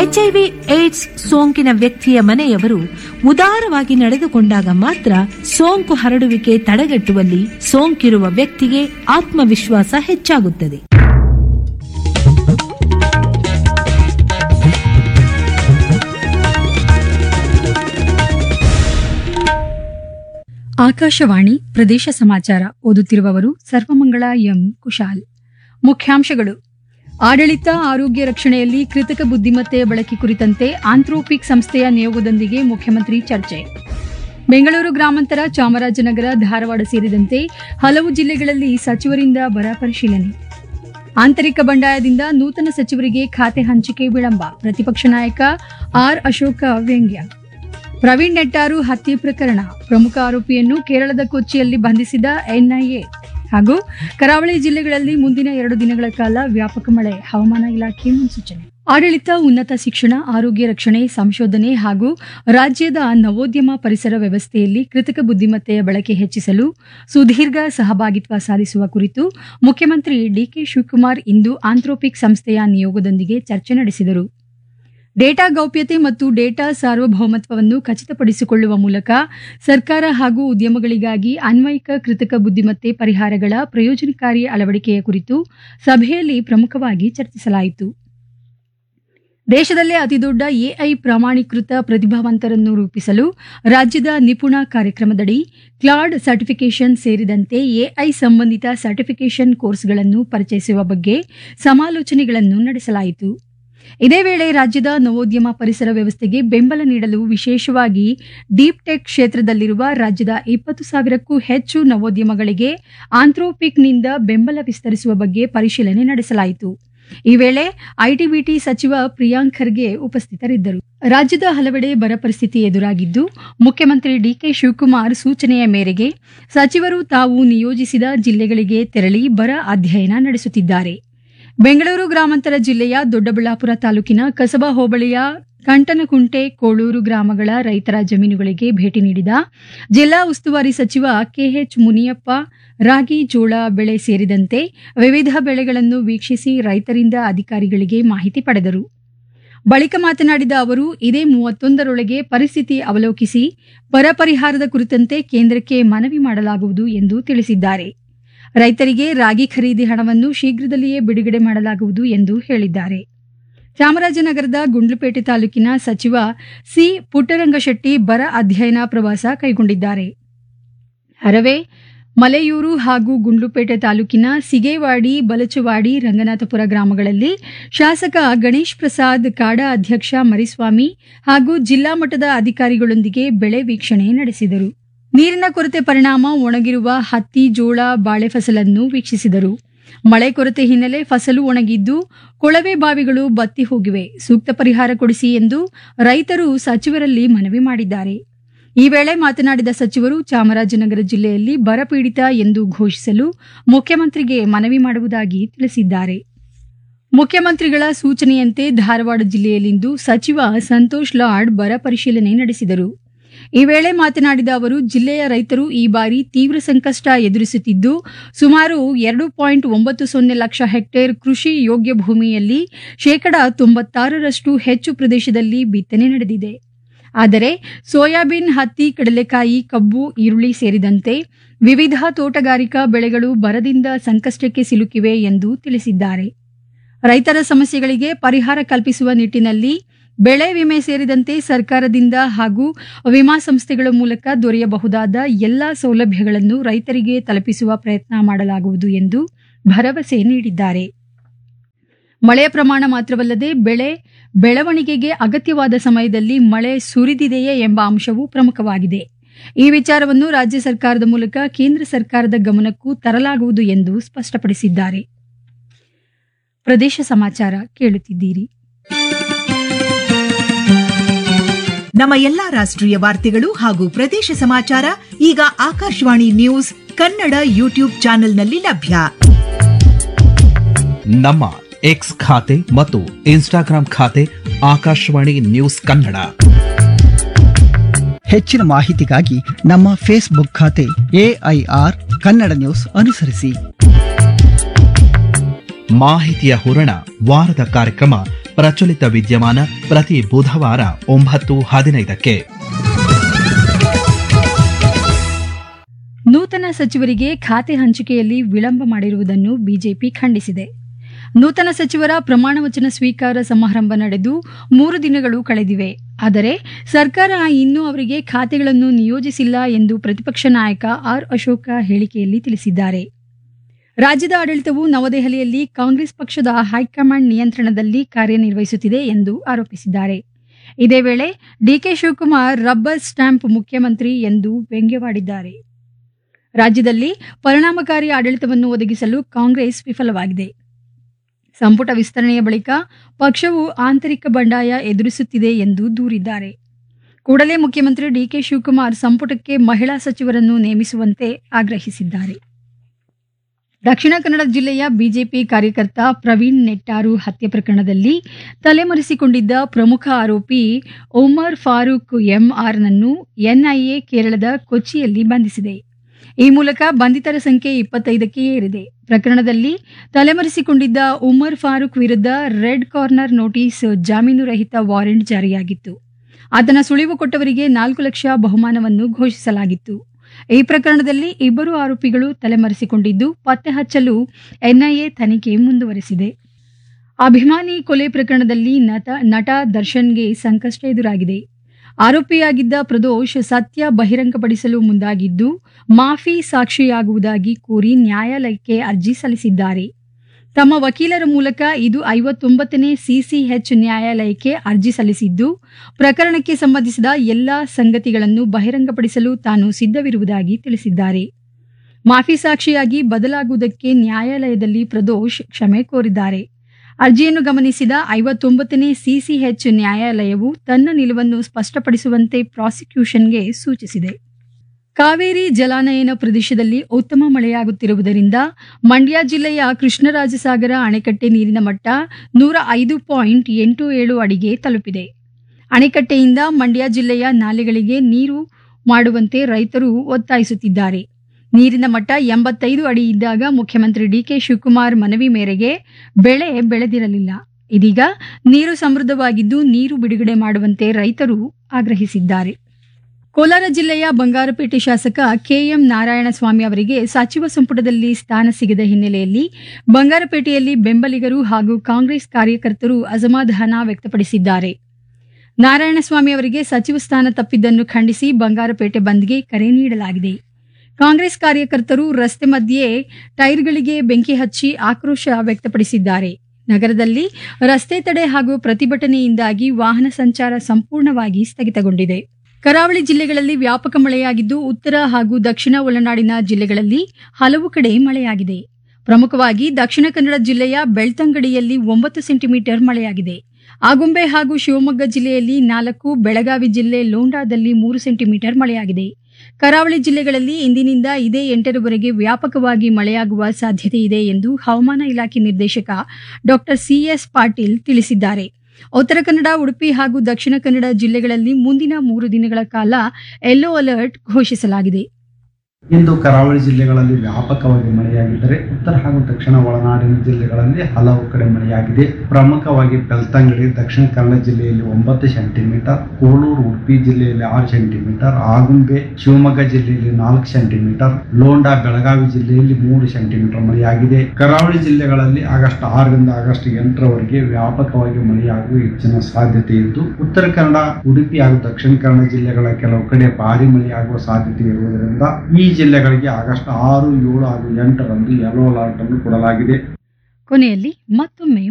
HIV AIDS ಸೋಂಕಿನ ವ್ಯಕ್ತಿಯ ಮನೆಯವರು ಉದಾರವಾಗಿ ನಡೆದುಕೊಂಡಾಗ ಮಾತ್ರ ಸೋಂಕು ಹರಡುವಿಕೆ ತಡೆಗಟ್ಟುವಲ್ಲಿ ಸೋಂಕಿರುವ ವ್ಯಕ್ತಿಗೆ ಆತ್ಮವಿಶ್ವಾಸ ಹೆಚ್ಚಾಗುತ್ತದೆ ಆಕಾಶವಾಣಿ ಪ್ರದೇಶ ಸಮಾಚಾರ ಓದುತ್ತಿರುವವರು ಸರ್ವಮಂಗಳ ಎಂ ಕುಶಾಲ್ ಮುಖ್ಯಾಂಶಗಳು ಆಡಳಿತ ಆರೋಗ್ಯ ರಕ್ಷಣೆಯಲ್ಲಿ ಕೃತಕ ಬುದ್ಧಿಮತ್ತೆಯ ಬಳಕೆ ಕುರಿತಂತೆ ಆಂಥ್ರೋಪಿಕ್ ಸಂಸ್ಥೆಯ ನಿಯೋಗದೊಂದಿಗೆ ಮುಖ್ಯಮಂತ್ರಿ ಚರ್ಚೆ ಬೆಂಗಳೂರು ಗ್ರಾಮಾಂತರ ಚಾಮರಾಜನಗರ ಧಾರವಾಡ ಸೇರಿದಂತೆ ಹಲವು ಜಿಲ್ಲೆಗಳಲ್ಲಿ ಸಚಿವರಿಂದ ಬರ ಪರಿಶೀಲನೆ ಆಂತರಿಕ ಬಂಡಾಯದಿಂದ ನೂತನ ಸಚಿವರಿಗೆ ಖಾತೆ ಹಂಚಿಕೆ ವಿಳಂಬ ಪ್ರತಿಪಕ್ಷ ನಾಯಕ ಆರ್ ಅಶೋಕ ವ್ಯಂಗ್ಯ ಪ್ರವೀಣ್ ನೆಟ್ಟಾರು ಹತ್ಯೆ ಪ್ರಕರಣ ಪ್ರಮುಖ ಆರೋಪಿಯನ್ನು ಕೇರಳದ ಕೊಚ್ಚಿಯಲ್ಲಿ ಬಂಧಿಸಿದ ಎನ್ಐಎ ಹಾಗೂ ಕರಾವಳಿ ಜಿಲ್ಲೆಗಳಲ್ಲಿ ಮುಂದಿನ ಎರಡು ದಿನಗಳ ಕಾಲ ವ್ಯಾಪಕ ಮಳೆ ಹವಾಮಾನ ಇಲಾಖೆ ಮುನ್ಸೂಚನೆ ಆಡಳಿತ ಉನ್ನತ ಶಿಕ್ಷಣ ಆರೋಗ್ಯ ರಕ್ಷಣೆ ಸಂಶೋಧನೆ ಹಾಗೂ ರಾಜ್ಯದ ನವೋದ್ಯಮ ಪರಿಸರ ವ್ಯವಸ್ಥೆಯಲ್ಲಿ ಕೃತಕ ಬುದ್ಧಿಮತ್ತೆಯ ಬಳಕೆ ಹೆಚ್ಚಿಸಲು ಸುದೀರ್ಘ ಸಹಭಾಗಿತ್ವ ಸಾಧಿಸುವ ಕುರಿತು ಮುಖ್ಯಮಂತ್ರಿ ಡಿಕೆ ಶಿವಕುಮಾರ್ ಇಂದು ಆಂಥ್ರೋಪಿಕ್ ಸಂಸ್ಥೆಯ ನಿಯೋಗದೊಂದಿಗೆ ಚರ್ಚೆ ನಡೆಸಿದರು ಡೇಟಾ ಗೌಪ್ಯತೆ ಮತ್ತು ಡೇಟಾ ಸಾರ್ವಭೌಮತ್ವವನ್ನು ಖಚಿತಪಡಿಸಿಕೊಳ್ಳುವ ಮೂಲಕ ಸರ್ಕಾರ ಹಾಗೂ ಉದ್ಯಮಗಳಿಗಾಗಿ ಅನ್ವಯಿಕ ಕೃತಕ ಬುದ್ಧಿಮತ್ತೆ ಪರಿಹಾರಗಳ ಪ್ರಯೋಜನಕಾರಿ ಅಳವಡಿಕೆಯ ಕುರಿತು ಸಭೆಯಲ್ಲಿ ಪ್ರಮುಖವಾಗಿ ಚರ್ಚಿಸಲಾಯಿತು ದೇಶದಲ್ಲೇ ಅತಿದೊಡ್ಡ ಎಐ ಪ್ರಮಾಣೀಕೃತ ಪ್ರತಿಭಾವಂತರನ್ನು ರೂಪಿಸಲು ರಾಜ್ಯದ ನಿಪುಣ ಕಾರ್ಯಕ್ರಮದಡಿ ಕ್ಲಾಡ್ ಸರ್ಟಿಫಿಕೇಷನ್ ಸೇರಿದಂತೆ ಎಐ ಸಂಬಂಧಿತ ಸರ್ಟಿಫಿಕೇಷನ್ ಕೋರ್ಸ್ಗಳನ್ನು ಪರಿಚಯಿಸುವ ಬಗ್ಗೆ ಸಮಾಲೋಚನೆಗಳನ್ನು ನಡೆಸಲಾಯಿತು ಇದೇ ವೇಳೆ ರಾಜ್ಯದ ನವೋದ್ಯಮ ಪರಿಸರ ವ್ಯವಸ್ಥೆಗೆ ಬೆಂಬಲ ನೀಡಲು ವಿಶೇಷವಾಗಿ ಡೀಪ್ ಟೆಕ್ ಕ್ಷೇತ್ರದಲ್ಲಿರುವ ರಾಜ್ಯದ ಇಪ್ಪತ್ತು ಸಾವಿರಕ್ಕೂ ಹೆಚ್ಚು ನವೋದ್ಯಮಗಳಿಗೆ ಆಂಥ್ರೋಪಿಕ್ನಿಂದ ಬೆಂಬಲ ವಿಸ್ತರಿಸುವ ಬಗ್ಗೆ ಪರಿಶೀಲನೆ ನಡೆಸಲಾಯಿತು ಈ ವೇಳೆ ಐಟಿಬಿಟಿ ಸಚಿವ ಪ್ರಿಯಾಂಕ್ ಖರ್ಗೆ ಉಪಸ್ಥಿತರಿದ್ದರು ರಾಜ್ಯದ ಹಲವೆಡೆ ಬರ ಪರಿಸ್ಥಿತಿ ಎದುರಾಗಿದ್ದು ಮುಖ್ಯಮಂತ್ರಿ ಡಿಕೆ ಶಿವಕುಮಾರ್ ಸೂಚನೆಯ ಮೇರೆಗೆ ಸಚಿವರು ತಾವು ನಿಯೋಜಿಸಿದ ಜಿಲ್ಲೆಗಳಿಗೆ ತೆರಳಿ ಬರ ಅಧ್ಯಯನ ನಡೆಸುತ್ತಿದ್ದಾರೆ ಬೆಂಗಳೂರು ಗ್ರಾಮಾಂತರ ಜಿಲ್ಲೆಯ ದೊಡ್ಡಬಳ್ಳಾಪುರ ತಾಲೂಕಿನ ಕಸಬಾ ಹೋಬಳಿಯ ಕಂಟನಕುಂಟೆ ಕೋಳೂರು ಗ್ರಾಮಗಳ ರೈತರ ಜಮೀನುಗಳಿಗೆ ಭೇಟಿ ನೀಡಿದ ಜಿಲ್ಲಾ ಉಸ್ತುವಾರಿ ಸಚಿವ ಕೆಎಚ್ ಮುನಿಯಪ್ಪ ರಾಗಿ ಜೋಳ ಬೆಳೆ ಸೇರಿದಂತೆ ವಿವಿಧ ಬೆಳೆಗಳನ್ನು ವೀಕ್ಷಿಸಿ ರೈತರಿಂದ ಅಧಿಕಾರಿಗಳಿಗೆ ಮಾಹಿತಿ ಪಡೆದರು ಬಳಿಕ ಮಾತನಾಡಿದ ಅವರು ಇದೇ ಮೂವತ್ತೊಂದರೊಳಗೆ ಪರಿಸ್ಥಿತಿ ಅವಲೋಕಿಸಿ ಬರ ಪರಿಹಾರದ ಕುರಿತಂತೆ ಕೇಂದ್ರಕ್ಕೆ ಮನವಿ ಮಾಡಲಾಗುವುದು ಎಂದು ತಿಳಿಸಿದ್ದಾರೆ ರೈತರಿಗೆ ರಾಗಿ ಖರೀದಿ ಹಣವನ್ನು ಶೀಘ್ರದಲ್ಲಿಯೇ ಬಿಡುಗಡೆ ಮಾಡಲಾಗುವುದು ಎಂದು ಹೇಳಿದ್ದಾರೆ ಚಾಮರಾಜನಗರದ ಗುಂಡ್ಲುಪೇಟೆ ತಾಲೂಕಿನ ಸಚಿವ ಸಿ ಪುಟ್ಟರಂಗಶೆಟ್ಟಿ ಬರ ಅಧ್ಯಯನ ಪ್ರವಾಸ ಕೈಗೊಂಡಿದ್ದಾರೆ ಹರವೆ ಮಲೆಯೂರು ಹಾಗೂ ಗುಂಡ್ಲುಪೇಟೆ ತಾಲೂಕಿನ ಸಿಗೇವಾಡಿ ಬಲಚವಾಡಿ ರಂಗನಾಥಪುರ ಗ್ರಾಮಗಳಲ್ಲಿ ಶಾಸಕ ಗಣೇಶ್ ಪ್ರಸಾದ್ ಕಾಡಾ ಅಧ್ಯಕ್ಷ ಮರಿಸ್ವಾಮಿ ಹಾಗೂ ಜಿಲ್ಲಾ ಮಟ್ಟದ ಅಧಿಕಾರಿಗಳೊಂದಿಗೆ ಬೆಳೆ ವೀಕ್ಷಣೆ ನಡೆಸಿದರು ನೀರಿನ ಕೊರತೆ ಪರಿಣಾಮ ಒಣಗಿರುವ ಹತ್ತಿ ಜೋಳ ಬಾಳೆ ಫಸಲನ್ನು ವೀಕ್ಷಿಸಿದರು ಮಳೆ ಕೊರತೆ ಹಿನ್ನೆಲೆ ಫಸಲು ಒಣಗಿದ್ದು ಕೊಳವೆ ಬಾವಿಗಳು ಬತ್ತಿ ಹೋಗಿವೆ ಸೂಕ್ತ ಪರಿಹಾರ ಕೊಡಿಸಿ ಎಂದು ರೈತರು ಸಚಿವರಲ್ಲಿ ಮನವಿ ಮಾಡಿದ್ದಾರೆ ಈ ವೇಳೆ ಮಾತನಾಡಿದ ಸಚಿವರು ಚಾಮರಾಜನಗರ ಜಿಲ್ಲೆಯಲ್ಲಿ ಬರಪೀಡಿತ ಎಂದು ಘೋಷಿಸಲು ಮುಖ್ಯಮಂತ್ರಿಗೆ ಮನವಿ ಮಾಡುವುದಾಗಿ ತಿಳಿಸಿದ್ದಾರೆ ಮುಖ್ಯಮಂತ್ರಿಗಳ ಸೂಚನೆಯಂತೆ ಧಾರವಾಡ ಜಿಲ್ಲೆಯಲ್ಲಿಂದು ಸಚಿವ ಸಂತೋಷ್ ಲಾಡ್ ಬರ ಪರಿಶೀಲನೆ ನಡೆಸಿದರು ಈ ವೇಳೆ ಮಾತನಾಡಿದ ಅವರು ಜಿಲ್ಲೆಯ ರೈತರು ಈ ಬಾರಿ ತೀವ್ರ ಸಂಕಷ್ಟ ಎದುರಿಸುತ್ತಿದ್ದು ಸುಮಾರು ಎರಡು ಪಾಯಿಂಟ್ ಒಂಬತ್ತು ಸೊನ್ನೆ ಲಕ್ಷ ಹೆಕ್ಟೇರ್ ಕೃಷಿ ಯೋಗ್ಯ ಭೂಮಿಯಲ್ಲಿ ಶೇಕಡಾ ತೊಂಬತ್ತಾರರಷ್ಟು ಹೆಚ್ಚು ಪ್ರದೇಶದಲ್ಲಿ ಬಿತ್ತನೆ ನಡೆದಿದೆ ಆದರೆ ಸೋಯಾಬೀನ್ ಹತ್ತಿ ಕಡಲೆಕಾಯಿ ಕಬ್ಬು ಈರುಳ್ಳಿ ಸೇರಿದಂತೆ ವಿವಿಧ ತೋಟಗಾರಿಕಾ ಬೆಳೆಗಳು ಬರದಿಂದ ಸಂಕಷ್ಟಕ್ಕೆ ಸಿಲುಕಿವೆ ಎಂದು ತಿಳಿಸಿದ್ದಾರೆ ರೈತರ ಸಮಸ್ಯೆಗಳಿಗೆ ಪರಿಹಾರ ಕಲ್ಪಿಸುವ ನಿಟ್ಟಿನಲ್ಲಿ ಬೆಳೆ ವಿಮೆ ಸೇರಿದಂತೆ ಸರ್ಕಾರದಿಂದ ಹಾಗೂ ವಿಮಾ ಸಂಸ್ಥೆಗಳ ಮೂಲಕ ದೊರೆಯಬಹುದಾದ ಎಲ್ಲಾ ಸೌಲಭ್ಯಗಳನ್ನು ರೈತರಿಗೆ ತಲುಪಿಸುವ ಪ್ರಯತ್ನ ಮಾಡಲಾಗುವುದು ಎಂದು ಭರವಸೆ ನೀಡಿದ್ದಾರೆ ಮಳೆಯ ಪ್ರಮಾಣ ಮಾತ್ರವಲ್ಲದೆ ಬೆಳೆ ಬೆಳವಣಿಗೆಗೆ ಅಗತ್ಯವಾದ ಸಮಯದಲ್ಲಿ ಮಳೆ ಸುರಿದಿದೆಯೇ ಎಂಬ ಅಂಶವೂ ಪ್ರಮುಖವಾಗಿದೆ ಈ ವಿಚಾರವನ್ನು ರಾಜ್ಯ ಸರ್ಕಾರದ ಮೂಲಕ ಕೇಂದ್ರ ಸರ್ಕಾರದ ಗಮನಕ್ಕೂ ತರಲಾಗುವುದು ಎಂದು ಸ್ಪಷ್ಟಪಡಿಸಿದ್ದಾರೆ ಪ್ರದೇಶ ಸಮಾಚಾರ ಕೇಳುತ್ತಿದ್ದೀರಿ ನಮ್ಮ ಎಲ್ಲಾ ರಾಷ್ಟ್ರೀಯ ವಾರ್ತೆಗಳು ಹಾಗೂ ಪ್ರದೇಶ ಸಮಾಚಾರ ಈಗ ಆಕಾಶವಾಣಿ ನ್ಯೂಸ್ ಕನ್ನಡ ಯೂಟ್ಯೂಬ್ ಚಾನೆಲ್ನಲ್ಲಿ ಲಭ್ಯ ನಮ್ಮ ಎಕ್ಸ್ ಖಾತೆ ಮತ್ತು ಇನ್ಸ್ಟಾಗ್ರಾಂ ಖಾತೆ ಆಕಾಶವಾಣಿ ನ್ಯೂಸ್ ಕನ್ನಡ ಹೆಚ್ಚಿನ ಮಾಹಿತಿಗಾಗಿ ನಮ್ಮ ಫೇಸ್ಬುಕ್ ಖಾತೆ ಎಐಆರ್ ಕನ್ನಡ ನ್ಯೂಸ್ ಅನುಸರಿಸಿ ಮಾಹಿತಿಯ ಹೂರಣ ವಾರದ ಕಾರ್ಯಕ್ರಮ ಪ್ರಚಲಿತ ವಿದ್ಯಮಾನ ಪ್ರತಿ ಬುಧವಾರ ಒಂಬತ್ತು ಹದಿನೈದಕ್ಕೆ ನೂತನ ಸಚಿವರಿಗೆ ಖಾತೆ ಹಂಚಿಕೆಯಲ್ಲಿ ವಿಳಂಬ ಮಾಡಿರುವುದನ್ನು ಬಿಜೆಪಿ ಖಂಡಿಸಿದೆ ನೂತನ ಸಚಿವರ ಪ್ರಮಾಣ ವಚನ ಸ್ವೀಕಾರ ಸಮಾರಂಭ ನಡೆದು ಮೂರು ದಿನಗಳು ಕಳೆದಿವೆ ಆದರೆ ಸರ್ಕಾರ ಇನ್ನೂ ಅವರಿಗೆ ಖಾತೆಗಳನ್ನು ನಿಯೋಜಿಸಿಲ್ಲ ಎಂದು ಪ್ರತಿಪಕ್ಷ ನಾಯಕ ಆರ್ ಅಶೋಕ ಹೇಳಿಕೆಯಲ್ಲಿ ತಿಳಿಸಿದ್ದಾರೆ ರಾಜ್ಯದ ಆಡಳಿತವು ನವದೆಹಲಿಯಲ್ಲಿ ಕಾಂಗ್ರೆಸ್ ಪಕ್ಷದ ಹೈಕಮಾಂಡ್ ನಿಯಂತ್ರಣದಲ್ಲಿ ಕಾರ್ಯನಿರ್ವಹಿಸುತ್ತಿದೆ ಎಂದು ಆರೋಪಿಸಿದ್ದಾರೆ ಇದೇ ವೇಳೆ ಡಿಕೆ ಶಿವಕುಮಾರ್ ರಬ್ಬರ್ ಸ್ಟ್ಯಾಂಪ್ ಮುಖ್ಯಮಂತ್ರಿ ಎಂದು ವ್ಯಂಗ್ಯವಾಡಿದ್ದಾರೆ ರಾಜ್ಯದಲ್ಲಿ ಪರಿಣಾಮಕಾರಿ ಆಡಳಿತವನ್ನು ಒದಗಿಸಲು ಕಾಂಗ್ರೆಸ್ ವಿಫಲವಾಗಿದೆ ಸಂಪುಟ ವಿಸ್ತರಣೆಯ ಬಳಿಕ ಪಕ್ಷವು ಆಂತರಿಕ ಬಂಡಾಯ ಎದುರಿಸುತ್ತಿದೆ ಎಂದು ದೂರಿದ್ದಾರೆ ಕೂಡಲೇ ಮುಖ್ಯಮಂತ್ರಿ ಡಿಕೆ ಶಿವಕುಮಾರ್ ಸಂಪುಟಕ್ಕೆ ಮಹಿಳಾ ಸಚಿವರನ್ನು ನೇಮಿಸುವಂತೆ ಆಗ್ರಹಿಸಿದ್ದಾರೆ ದಕ್ಷಿಣ ಕನ್ನಡ ಜಿಲ್ಲೆಯ ಬಿಜೆಪಿ ಕಾರ್ಯಕರ್ತ ಪ್ರವೀಣ್ ನೆಟ್ಟಾರು ಹತ್ಯೆ ಪ್ರಕರಣದಲ್ಲಿ ತಲೆಮರೆಸಿಕೊಂಡಿದ್ದ ಪ್ರಮುಖ ಆರೋಪಿ ಒಮರ್ ಫಾರೂಕ್ ಎಂಆರ್ನನ್ನು ಎನ್ಐಎ ಕೇರಳದ ಕೊಚ್ಚಿಯಲ್ಲಿ ಬಂಧಿಸಿದೆ ಈ ಮೂಲಕ ಬಂಧಿತರ ಸಂಖ್ಯೆ ಇಪ್ಪತ್ತೈದಕ್ಕೆ ಏರಿದೆ ಪ್ರಕರಣದಲ್ಲಿ ತಲೆಮರೆಸಿಕೊಂಡಿದ್ದ ಉಮರ್ ಫಾರೂಕ್ ವಿರುದ್ಧ ರೆಡ್ ಕಾರ್ನರ್ ನೋಟಿಸ್ ಜಾಮೀನು ರಹಿತ ವಾರೆಂಟ್ ಜಾರಿಯಾಗಿತ್ತು ಆತನ ಸುಳಿವು ಕೊಟ್ಟವರಿಗೆ ನಾಲ್ಕು ಲಕ್ಷ ಬಹುಮಾನವನ್ನು ಘೋಷಿಸಲಾಗಿತ್ತು ಈ ಪ್ರಕರಣದಲ್ಲಿ ಇಬ್ಬರು ಆರೋಪಿಗಳು ತಲೆಮರೆಸಿಕೊಂಡಿದ್ದು ಪತ್ತೆ ಹಚ್ಚಲು ಎನ್ಐಎ ತನಿಖೆ ಮುಂದುವರೆಸಿದೆ ಅಭಿಮಾನಿ ಕೊಲೆ ಪ್ರಕರಣದಲ್ಲಿ ನಟ ನಟ ದರ್ಶನ್ಗೆ ಸಂಕಷ್ಟ ಎದುರಾಗಿದೆ ಆರೋಪಿಯಾಗಿದ್ದ ಪ್ರದೋಷ್ ಸತ್ಯ ಬಹಿರಂಗಪಡಿಸಲು ಮುಂದಾಗಿದ್ದು ಮಾಫಿ ಸಾಕ್ಷಿಯಾಗುವುದಾಗಿ ಕೋರಿ ನ್ಯಾಯಾಲಯಕ್ಕೆ ಅರ್ಜಿ ಸಲ್ಲಿಸಿದ್ದಾರೆ ತಮ್ಮ ವಕೀಲರ ಮೂಲಕ ಇದು ಐವತ್ತೊಂಬತ್ತನೇ ಸಿಸಿಎಚ್ ನ್ಯಾಯಾಲಯಕ್ಕೆ ಅರ್ಜಿ ಸಲ್ಲಿಸಿದ್ದು ಪ್ರಕರಣಕ್ಕೆ ಸಂಬಂಧಿಸಿದ ಎಲ್ಲಾ ಸಂಗತಿಗಳನ್ನು ಬಹಿರಂಗಪಡಿಸಲು ತಾನು ಸಿದ್ಧವಿರುವುದಾಗಿ ತಿಳಿಸಿದ್ದಾರೆ ಮಾಫಿ ಸಾಕ್ಷಿಯಾಗಿ ಬದಲಾಗುವುದಕ್ಕೆ ನ್ಯಾಯಾಲಯದಲ್ಲಿ ಪ್ರದೋಷ್ ಕ್ಷಮೆ ಕೋರಿದ್ದಾರೆ ಅರ್ಜಿಯನ್ನು ಗಮನಿಸಿದ ಐವತ್ತೊಂಬತ್ತನೇ ಸಿಸಿಎಚ್ ನ್ಯಾಯಾಲಯವು ತನ್ನ ನಿಲುವನ್ನು ಸ್ಪಷ್ಟಪಡಿಸುವಂತೆ ಪ್ರಾಸಿಕ್ಯೂಷನ್ಗೆ ಸೂಚಿಸಿದೆ ಕಾವೇರಿ ಜಲಾನಯನ ಪ್ರದೇಶದಲ್ಲಿ ಉತ್ತಮ ಮಳೆಯಾಗುತ್ತಿರುವುದರಿಂದ ಮಂಡ್ಯ ಜಿಲ್ಲೆಯ ಕೃಷ್ಣರಾಜಸಾಗರ ಅಣೆಕಟ್ಟೆ ನೀರಿನ ಮಟ್ಟ ನೂರ ಐದು ಪಾಯಿಂಟ್ ಎಂಟು ಏಳು ಅಡಿಗೆ ತಲುಪಿದೆ ಅಣೆಕಟ್ಟೆಯಿಂದ ಮಂಡ್ಯ ಜಿಲ್ಲೆಯ ನಾಲೆಗಳಿಗೆ ನೀರು ಮಾಡುವಂತೆ ರೈತರು ಒತ್ತಾಯಿಸುತ್ತಿದ್ದಾರೆ ನೀರಿನ ಮಟ್ಟ ಎಂಬತ್ತೈದು ಅಡಿ ಇದ್ದಾಗ ಮುಖ್ಯಮಂತ್ರಿ ಡಿಕೆ ಶಿವಕುಮಾರ್ ಮನವಿ ಮೇರೆಗೆ ಬೆಳೆ ಬೆಳೆದಿರಲಿಲ್ಲ ಇದೀಗ ನೀರು ಸಮೃದ್ಧವಾಗಿದ್ದು ನೀರು ಬಿಡುಗಡೆ ಮಾಡುವಂತೆ ರೈತರು ಆಗ್ರಹಿಸಿದ್ದಾರೆ ಕೋಲಾರ ಜಿಲ್ಲೆಯ ಬಂಗಾರಪೇಟೆ ಶಾಸಕ ಕೆಎಂ ನಾರಾಯಣಸ್ವಾಮಿ ಅವರಿಗೆ ಸಚಿವ ಸಂಪುಟದಲ್ಲಿ ಸ್ಥಾನ ಸಿಗದ ಹಿನ್ನೆಲೆಯಲ್ಲಿ ಬಂಗಾರಪೇಟೆಯಲ್ಲಿ ಬೆಂಬಲಿಗರು ಹಾಗೂ ಕಾಂಗ್ರೆಸ್ ಕಾರ್ಯಕರ್ತರು ಅಸಮಾಧಾನ ವ್ಯಕ್ತಪಡಿಸಿದ್ದಾರೆ ನಾರಾಯಣಸ್ವಾಮಿ ಅವರಿಗೆ ಸಚಿವ ಸ್ಥಾನ ತಪ್ಪಿದ್ದನ್ನು ಖಂಡಿಸಿ ಬಂಗಾರಪೇಟೆ ಬಂದ್ಗೆ ಕರೆ ನೀಡಲಾಗಿದೆ ಕಾಂಗ್ರೆಸ್ ಕಾರ್ಯಕರ್ತರು ರಸ್ತೆ ಮಧ್ಯೆ ಟೈರ್ಗಳಿಗೆ ಬೆಂಕಿ ಹಚ್ಚಿ ಆಕ್ರೋಶ ವ್ಯಕ್ತಪಡಿಸಿದ್ದಾರೆ ನಗರದಲ್ಲಿ ರಸ್ತೆ ತಡೆ ಹಾಗೂ ಪ್ರತಿಭಟನೆಯಿಂದಾಗಿ ವಾಹನ ಸಂಚಾರ ಸಂಪೂರ್ಣವಾಗಿ ಸ್ಥಗಿತಗೊಂಡಿದೆ ಕರಾವಳಿ ಜಿಲ್ಲೆಗಳಲ್ಲಿ ವ್ಯಾಪಕ ಮಳೆಯಾಗಿದ್ದು ಉತ್ತರ ಹಾಗೂ ದಕ್ಷಿಣ ಒಳನಾಡಿನ ಜಿಲ್ಲೆಗಳಲ್ಲಿ ಹಲವು ಕಡೆ ಮಳೆಯಾಗಿದೆ ಪ್ರಮುಖವಾಗಿ ದಕ್ಷಿಣ ಕನ್ನಡ ಜಿಲ್ಲೆಯ ಬೆಳ್ತಂಗಡಿಯಲ್ಲಿ ಒಂಬತ್ತು ಸೆಂಟಿಮೀಟರ್ ಮಳೆಯಾಗಿದೆ ಆಗುಂಬೆ ಹಾಗೂ ಶಿವಮೊಗ್ಗ ಜಿಲ್ಲೆಯಲ್ಲಿ ನಾಲ್ಕು ಬೆಳಗಾವಿ ಜಿಲ್ಲೆ ಲೋಂಡಾದಲ್ಲಿ ಮೂರು ಸೆಂಟಿಮೀಟರ್ ಮಳೆಯಾಗಿದೆ ಕರಾವಳಿ ಜಿಲ್ಲೆಗಳಲ್ಲಿ ಇಂದಿನಿಂದ ಇದೇ ಎಂಟರವರೆಗೆ ವ್ಯಾಪಕವಾಗಿ ಮಳೆಯಾಗುವ ಸಾಧ್ಯತೆ ಇದೆ ಎಂದು ಹವಾಮಾನ ಇಲಾಖೆ ನಿರ್ದೇಶಕ ಡಾಕ್ಟರ್ ಸಿಎಸ್ ಪಾಟೀಲ್ ತಿಳಿಸಿದ್ದಾರೆ ಉತ್ತರ ಕನ್ನಡ ಉಡುಪಿ ಹಾಗೂ ದಕ್ಷಿಣ ಕನ್ನಡ ಜಿಲ್ಲೆಗಳಲ್ಲಿ ಮುಂದಿನ ಮೂರು ದಿನಗಳ ಕಾಲ ಯೆಲ್ಲೋ ಅಲರ್ಟ್ ಘೋಷಿಸಲಾಗಿದೆ ಇಂದು ಕರಾವಳಿ ಜಿಲ್ಲೆಗಳಲ್ಲಿ ವ್ಯಾಪಕವಾಗಿ ಮಳೆಯಾಗಿದ್ದರೆ ಉತ್ತರ ಹಾಗೂ ದಕ್ಷಿಣ ಒಳನಾಡಿನ ಜಿಲ್ಲೆಗಳಲ್ಲಿ ಹಲವು ಕಡೆ ಮಳೆಯಾಗಿದೆ ಪ್ರಮುಖವಾಗಿ ಬೆಳ್ತಂಗಡಿ ದಕ್ಷಿಣ ಕನ್ನಡ ಜಿಲ್ಲೆಯಲ್ಲಿ ಒಂಬತ್ತು ಸೆಂಟಿಮೀಟರ್ ಕೋಲೂರು ಉಡುಪಿ ಜಿಲ್ಲೆಯಲ್ಲಿ ಆರು ಸೆಂಟಿಮೀಟರ್ ಆಗುಂಬೆ ಶಿವಮೊಗ್ಗ ಜಿಲ್ಲೆಯಲ್ಲಿ ನಾಲ್ಕು ಸೆಂಟಿಮೀಟರ್ ಲೋಂಡಾ ಬೆಳಗಾವಿ ಜಿಲ್ಲೆಯಲ್ಲಿ ಮೂರು ಸೆಂಟಿಮೀಟರ್ ಮಳೆಯಾಗಿದೆ ಕರಾವಳಿ ಜಿಲ್ಲೆಗಳಲ್ಲಿ ಆಗಸ್ಟ್ ಆರರಿಂದ ಆಗಸ್ಟ್ ಎಂಟರವರೆಗೆ ವ್ಯಾಪಕವಾಗಿ ಮಳೆಯಾಗುವ ಹೆಚ್ಚಿನ ಸಾಧ್ಯತೆ ಇದ್ದು ಉತ್ತರ ಕನ್ನಡ ಉಡುಪಿ ಹಾಗೂ ದಕ್ಷಿಣ ಕನ್ನಡ ಜಿಲ್ಲೆಗಳ ಕೆಲವು ಕಡೆ ಭಾರಿ ಮಳೆಯಾಗುವ ಸಾಧ್ಯತೆ ಇರುವುದರಿಂದ ಈ ಜಿಲ್ಲೆಗಳಿಗೆ ಆಗಸ್ಟ್ ಆರು ಏಳು ಹಾಗೂ ಎಂಟರಂದು ಯೆಲ್ಲೋ ಅಲರ್ಟ್ ಅನ್ನು ಕೊಡಲಾಗಿದೆ ಕೊನೆಯಲ್ಲಿ ಮತ್ತೊಮ್ಮೆ